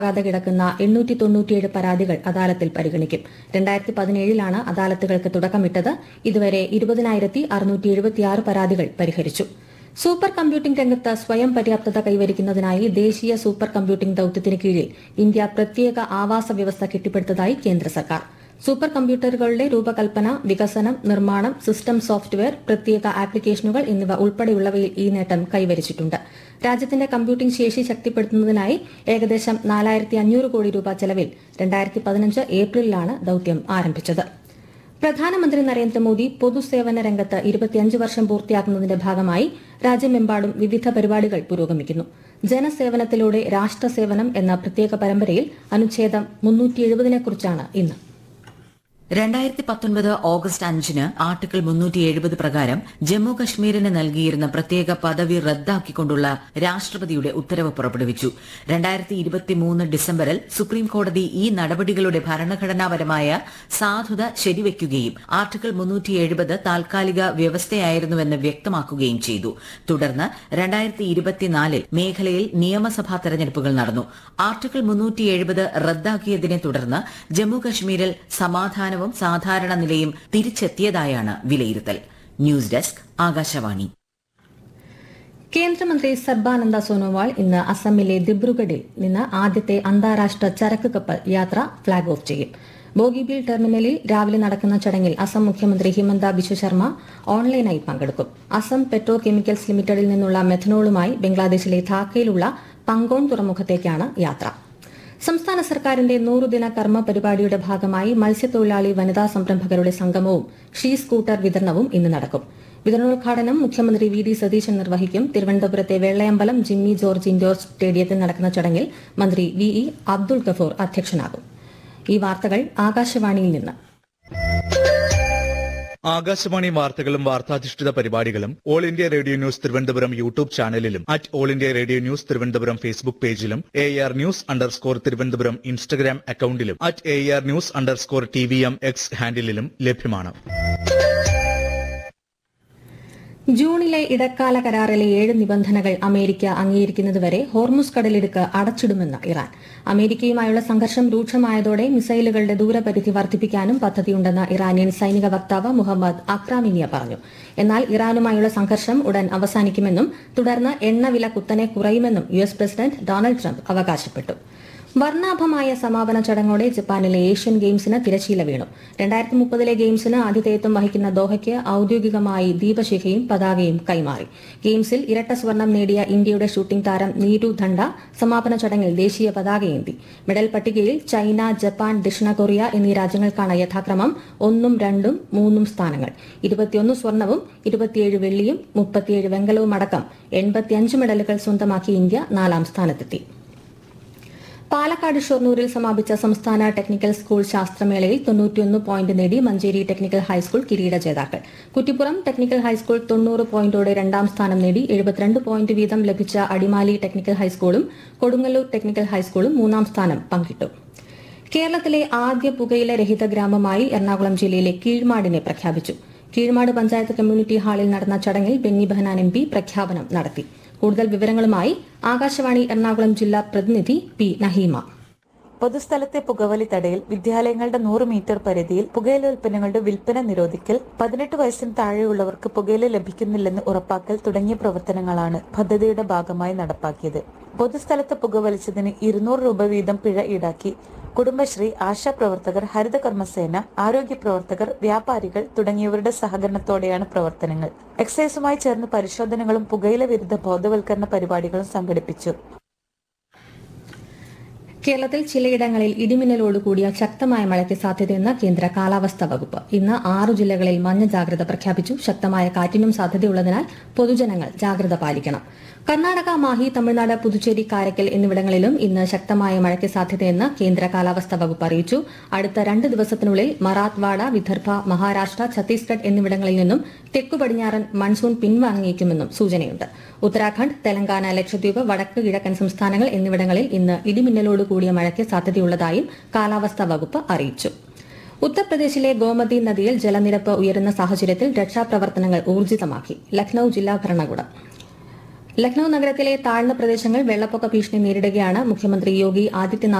ാതെ കിടക്കുന്ന എണ്ണൂറ്റി തൊണ്ണൂറ്റിയേഴ് പരാതികൾ അദാലത്തിൽ പരിഗണിക്കും രണ്ടായിരത്തി പതിനേഴിലാണ് അദാലത്തുകൾക്ക് തുടക്കമിട്ടത് ഇതുവരെ ഇരുപതിനായിരത്തി അറുന്നൂറ്റി എഴുപത്തിയാറ് പരാതികൾ പരിഹരിച്ചു സൂപ്പർ കമ്പ്യൂട്ടിംഗ് രംഗത്ത് സ്വയം പര്യാപ്തത കൈവരിക്കുന്നതിനായി ദേശീയ സൂപ്പർ കമ്പ്യൂട്ടിംഗ് ദൌത്യത്തിന് കീഴിൽ ഇന്ത്യ പ്രത്യേക ആവാസ വ്യവസ്ഥ കെട്ടിപ്പടുത്തതായി കേന്ദ്ര സർക്കാർ സൂപ്പർ കമ്പ്യൂട്ടറുകളുടെ രൂപകൽപ്പന വികസനം നിർമ്മാണം സിസ്റ്റം സോഫ്റ്റ്വെയർ പ്രത്യേക ആപ്ലിക്കേഷനുകൾ എന്നിവ ഉൾപ്പെടെയുള്ളവയിൽ ഈ നേട്ടം കൈവരിച്ചിട്ടുണ്ട് രാജ്യത്തിന്റെ കമ്പ്യൂട്ടിംഗ് ശേഷി ശക്തിപ്പെടുത്തുന്നതിനായി ഏകദേശം നാലായിരത്തി അഞ്ഞൂറ് കോടി രൂപ ചെലവിൽ രണ്ടായിരത്തി പതിനഞ്ച് ഏപ്രിലിലാണ് ദൌത്യം ആരംഭിച്ചത് പ്രധാനമന്ത്രി നരേന്ദ്രമോദി പൊതുസേവന രംഗത്ത് ഇരുപത്തിയഞ്ച് വർഷം പൂർത്തിയാക്കുന്നതിന്റെ ഭാഗമായി രാജ്യമെമ്പാടും വിവിധ പരിപാടികൾ പുരോഗമിക്കുന്നു ജനസേവനത്തിലൂടെ രാഷ്ട്രസേവനം എന്ന പ്രത്യേക പരമ്പരയിൽ അനുച്ഛേദം മുന്നൂറ്റി എഴുപതിനെക്കുറിച്ചാണ് ഇന്ന് രണ്ടായിരത്തി പത്തൊൻപത് ഓഗസ്റ്റ് അഞ്ചിന് ആർട്ടിക്കിൾ മുന്നൂറ്റി എഴുപത് പ്രകാരം ജമ്മു കശ്മീരിന് നൽകിയിരുന്ന പ്രത്യേക പദവി റദ്ദാക്കിക്കൊണ്ടുള്ള രാഷ്ട്രപതിയുടെ ഉത്തരവ് പുറപ്പെടുവിച്ചു രണ്ടായിരത്തി ഇരുപത്തിമൂന്ന് ഡിസംബറിൽ സുപ്രീം കോടതി ഈ നടപടികളുടെ ഭരണഘടനാപരമായ സാധുത ശരിവയ്ക്കുകയും ആർട്ടിക്കിൾ മുന്നൂറ്റി എഴുപത് താൽക്കാലിക വ്യവസ്ഥയായിരുന്നുവെന്ന് വ്യക്തമാക്കുകയും ചെയ്തു തുടർന്ന് രണ്ടായിരത്തി ഇരുപത്തിനാലിൽ മേഖലയിൽ നിയമസഭാ തെരഞ്ഞെടുപ്പുകൾ നടന്നു ആർട്ടിക്കിൾ മുന്നൂറ്റി എഴുപത് റദ്ദാക്കിയതിനെ തുടർന്ന് ജമ്മു കശ്മീരിൽ സമാധാനവും സാധാരണ നിലയും തിരിച്ചെത്തിയതായാണ് വിലയിരുത്തൽ ന്യൂസ് ഡെസ്ക് ആകാശവാണി കേന്ദ്രമന്ത്രി സർബാനന്ദ സോനോവാൾ ഇന്ന് അസമിലെ ദിബ്രുഗഡിൽ നിന്ന് ആദ്യത്തെ അന്താരാഷ്ട്ര ചരക്ക് കപ്പൽ യാത്ര ഫ്ളാഗ് ഓഫ് ചെയ്യും ബോഗിബീൽ ടെർമിനലിൽ രാവിലെ നടക്കുന്ന ചടങ്ങിൽ അസം മുഖ്യമന്ത്രി ഹിമന്ത ബിശ്വ ശർമ്മ ഓൺലൈനായി പങ്കെടുക്കും അസം പെട്രോ കെമിക്കൽസ് ലിമിറ്റഡിൽ നിന്നുള്ള മെഥനോളുമായി ബംഗ്ലാദേശിലെ ധാക്കയിലുള്ള പങ്കോൺ തുറമുഖത്തേക്കാണ് യാത്ര സംസ്ഥാന സർക്കാരിന്റെ നൂറുദിന കർമ്മ പരിപാടിയുടെ ഭാഗമായി മത്സ്യത്തൊഴിലാളി വനിതാ സംരംഭകരുടെ സംഗമവും ഷീ സ്കൂട്ടർ വിതരണവും ഇന്ന് നടക്കും വിതരണോദ്ഘാടനം മുഖ്യമന്ത്രി വി ഡി സതീശൻ നിർവഹിക്കും തിരുവനന്തപുരത്തെ വെള്ളയമ്പലം ജിമ്മി ജോർജ് ഇൻഡോർ സ്റ്റേഡിയത്തിൽ നടക്കുന്ന ചടങ്ങിൽ മന്ത്രി വി ഇ അബ്ദുൾ ഗഫൂർ അധ്യക്ഷനാകും ഈ വാർത്തകൾ ആകാശവാണിയിൽ നിന്ന് ആകാശവാണി വാർത്തകളും വാർത്താധിഷ്ഠിത പരിപാടികളും all India radio news Thiruvananthapuram YouTube ചാനലിലും at all India radio news Thiruvananthapuram Facebook പേജിലും A R news underscore Thiruvananthapuram Instagram അക്കൌണ്ടിലും at A R news underscore T V M X ഹാൻഡിലും ലഭ്യമാണ് ജൂണിലെ ഇടക്കാല കരാറിലെ ഏഴ് നിബന്ധനകൾ അമേരിക്ക അംഗീകരിക്കുന്നതുവരെ ഹോർമുസ് കടലിടുക്ക് അടച്ചിടുമെന്ന് ഇറാൻ അമേരിക്കയുമായുള്ള സംഘർഷം രൂക്ഷമായതോടെ മിസൈലുകളുടെ ദൂരപരിധി വർദ്ധിപ്പിക്കാനും പദ്ധതിയുണ്ടെന്ന് ഇറാനിയൻ സൈനിക വക്താവ് മുഹമ്മദ് അക്രാമിനിയ പറഞ്ഞു എന്നാൽ ഇറാനുമായുള്ള സംഘർഷം ഉടൻ അവസാനിക്കുമെന്നും തുടർന്ന് എണ്ണവില കുത്തനെ കുറയുമെന്നും U S president Donald Trump അവകാശപ്പെട്ടു വർണ്ണാഭമായ സമാപന ചടങ്ങോടെ ജപ്പാനിലെ ഏഷ്യൻ ഗെയിംസിന് തിരശീല വീണു രണ്ടായിരത്തി മുപ്പതിലെ ഗെയിംസിന് ആതിഥേയത്വം വഹിക്കുന്ന ദോഹയ്ക്ക് ഔദ്യോഗികമായി ദീപശിഖയും പതാകയും കൈമാറി ഗെയിംസിൽ ഇരട്ട സ്വർണം നേടിയ ഇന്ത്യയുടെ ഷൂട്ടിംഗ് താരം നീരു ധണ്ട സമാപന ചടങ്ങിൽ ദേശീയ പതാകയേന്തി മെഡൽ പട്ടികയിൽ ചൈന ജപ്പാൻ ദക്ഷിണ കൊറിയ എന്നീ രാജ്യങ്ങൾക്കാണ് യഥാക്രമം ഒന്നും രണ്ടും മൂന്നും സ്ഥാനങ്ങൾ ഇരുപത്തിയൊന്ന് സ്വർണവും ഇരുപത്തിയേഴ് വെള്ളിയും മുപ്പത്തിയേഴ് വെങ്കലവും അടക്കം എൺപത്തിയഞ്ച് മെഡലുകൾ സ്വന്തമാക്കി ഇന്ത്യ നാലാം സ്ഥാനത്തെത്തി പാലക്കാട് ഷൊർണൂരിൽ സമാപിച്ച സംസ്ഥാന ടെക്നിക്കൽ സ്കൂൾ ശാസ്ത്രമേളയിൽ തൊണ്ണൂറ്റിയൊന്ന് പോയിന്റ് നേടി മഞ്ചേരി ടെക്നിക്കൽ ഹൈസ്കൂൾ കിരീട ജേതാക്കൾ കുറ്റിപ്പുറം ടെക്നിക്കൽ ഹൈസ്കൂൾ തൊണ്ണൂറ് പോയിന്റോടെ രണ്ടാം സ്ഥാനം നേടി എഴുപത്തിരണ്ട് പോയിന്റ് വീതം ലഭിച്ച അടിമാലി ടെക്നിക്കൽ ഹൈസ്കൂളും കൊടുങ്ങല്ലൂർ ടെക്നിക്കൽ ഹൈസ്കൂളും മൂന്നാം സ്ഥാനം പങ്കിട്ടു കേരളത്തിലെ ആദ്യ പുകയില രഹിത ഗ്രാമമായി എറണാകുളം ജില്ലയിലെ കീഴ്മാടിനെ പ്രഖ്യാപിച്ചു കീഴ്മാട് പഞ്ചായത്ത് കമ്മ്യൂണിറ്റി ഹാളിൽ നടന്ന ചടങ്ങിൽ ബെന്നി ബെഹനാൻ എം പി പ്രഖ്യാപനം നടത്തി കൂടുതൽ വിവരങ്ങളുമായി ആകാശവാണി എറണാകുളം ജില്ലാ പ്രതിനിധി പി നഹീമ പൊതുസ്ഥലത്തെ പുകവലി തടയൽ വിദ്യാലയങ്ങളുടെ നൂറ് മീറ്റർ പരിധിയിൽ പുകയില ഉൽപ്പന്നങ്ങളുടെ വിൽപ്പന നിരോധിക്കൽ പതിനെട്ട് വയസ്സിന് താഴെയുള്ളവർക്ക് പുകയില ലഭിക്കുന്നില്ലെന്ന് ഉറപ്പാക്കൽ തുടങ്ങിയ പ്രവർത്തനങ്ങളാണ് പദ്ധതിയുടെ ഭാഗമായി നടപ്പാക്കിയത് പൊതുസ്ഥലത്ത് പുകവലിച്ചതിന് ഇരുന്നൂറ് രൂപ വീതം പിഴ ഈടാക്കി കുടുംബശ്രീ ആശാ പ്രവർത്തകർ ഹരിത കർമ്മസേന ആരോഗ്യ പ്രവർത്തകർ വ്യാപാരികൾ തുടങ്ങിയവരുടെ സഹകരണത്തോടെയാണ് പ്രവർത്തനങ്ങൾ എക്സൈസുമായി ചേർന്ന് പരിശോധനകളും പുകയില വിരുദ്ധ ബോധവൽക്കരണ പരിപാടികളും സംഘടിപ്പിച്ചു കേരളത്തിൽ ചിലയിടങ്ങളിൽ ഇടിമിന്നലോട് കൂടിയ ശക്തമായ മഴയ്ക്ക് സാധ്യതയെന്ന് കേന്ദ്ര കാലാവസ്ഥാ വകുപ്പ് ഇന്ന് ആറു ജില്ലകളിൽ മഞ്ഞ ജാഗ്രത പ്രഖ്യാപിച്ചു ശക്തമായ കാറ്റിനും സാധ്യതയുള്ളതിനാൽ പൊതുജനങ്ങൾ ജാഗ്രത പാലിക്കണം കർണാടക മാഹി തമിഴ്നാട് പുതുച്ചേരി കാരക്കൽ എന്നിവിടങ്ങളിലും ഇന്ന് ശക്തമായ മഴയ്ക്ക് സാധ്യതയെന്ന് കേന്ദ്ര കാലാവസ്ഥാ വകുപ്പ് അറിയിച്ചു അടുത്ത രണ്ട് ദിവസത്തിനുള്ളിൽ മറാത്ത്വാഡ വിദർഭ മഹാരാഷ്ട്ര ഛത്തീസ്ഗഡ് എന്നിവിടങ്ങളിൽ നിന്നും തെക്കു പടിഞ്ഞാറൻ മൺസൂൺ പിൻവാങ്ങിയേക്കുമെന്നും സൂചനയുണ്ട് ഉത്തരാഖണ്ഡ് തെലങ്കാന ലക്ഷദ്വീപ് വടക്ക് കിഴക്കൻ സംസ്ഥാനങ്ങൾ എന്നിവിടങ്ങളിൽ ഇന്ന് ഇടിമിന്നലോട് കൂടിയ മഴയ്ക്ക് സാധ്യതയുള്ളതായും കാലാവസ്ഥാ വകുപ്പ് അറിയിച്ചു ഉത്തർപ്രദേശിലെ ഗോമതി നദിയിൽ ജലനിരപ്പ് ഉയരുന്ന സാഹചര്യത്തിൽ രക്ഷാപ്രവർത്തനങ്ങൾ ഊർജിതമാക്കി ലക്നൌ ജില്ലാ ഭരണകൂടം ലക്നൌ നഗരത്തിലെ താഴ്ന്ന പ്രദേശങ്ങൾ വെള്ളപ്പൊക്ക ഭീഷണി നേരിടുകയാണ് മുഖ്യമന്ത്രി യോഗി ആദിത്യനാഥ്